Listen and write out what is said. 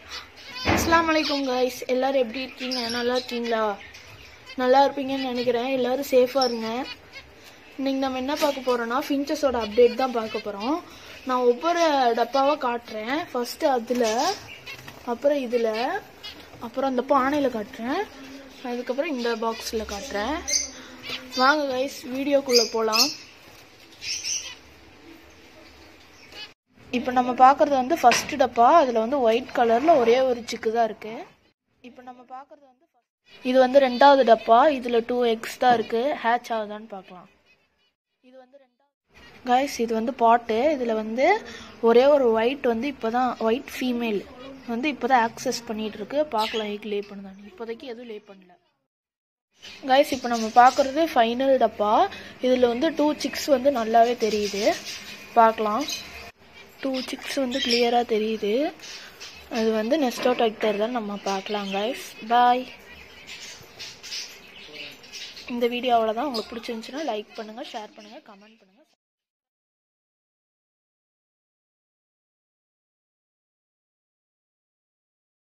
அஸ்ஸலாமு அலைக்கும் கைஸ் எல்லாரும் எப்படி இருக்கீங்க நல்லா இருக்கீங்களா நல்லா இருப்பீங்கன்னு நினைக்கிறேன் எல்லாரும் சேஃபாக இருங்க இன்னைக்கு நம்ம என்ன பார்க்க போறோம்னா ஃபின்ச்சஸோட அப்டேட் தான் பார்க்க போகிறோம் நான் ஒவ்வொரு டப்பாவாக காட்டுறேன் ஃபஸ்ட்டு அதில் அப்புறம் இதில் அப்புறம் அந்த பானையில் காட்டுறேன் அதுக்கப்புறம் இந்த பாக்ஸில் காட்டுறேன் வாங்க கைஸ் வீடியோக்குள்ளே போகலாம் இப்போ நம்ம பார்க்குறது வந்து ஃபர்ஸ்ட் டப்பா அதில் வந்து ஒயிட் கலரில் ஒரே ஒரு சிக்கு தான் இருக்குது இப்போ நம்ம பார்க்குறது வந்து first- இது வந்து ரெண்டாவது டப்பா இதில் டூ எக்ஸ் தான் இருக்குது ஹேட்ச் ஆகுதான்னு பார்க்கலாம் இது வந்து ரெண்டாவது கைஸ் இது வந்து பாட்டு இதில் வந்து ஒரே ஒரு ஒயிட் வந்து இப்போ தான் ஒயிட் ஃபீமேல் வந்து இப்போ தான் ஆக்சஸ் பண்ணிகிட்டு இருக்கு பார்க்கலாம் எக் லே பண்ணுதான்னு இப்போதைக்கு எதுவும் லே பண்ணல கைஸ் இப்போ நம்ம பார்க்குறது ஃபைனல் டப்பா இதில் வந்து டூ சிக்ஸ் வந்து நல்லாவே தெரியுது பார்க்கலாம் டூ சிக்ஸ் வந்து கிளியராக தெரியுது அது வந்து நெஸ்டோ டைட்டர் தான் நம்ம பார்க்கலாம் கைஸ் பாய் இந்த வீடியோ அவ்வளோதான் உங்களுக்கு பிடிச்சிருந்துச்சுன்னா லைக் பண்ணுங்கள் ஷேர் பண்ணுங்கள் கமெண்ட் பண்ணுங்கள்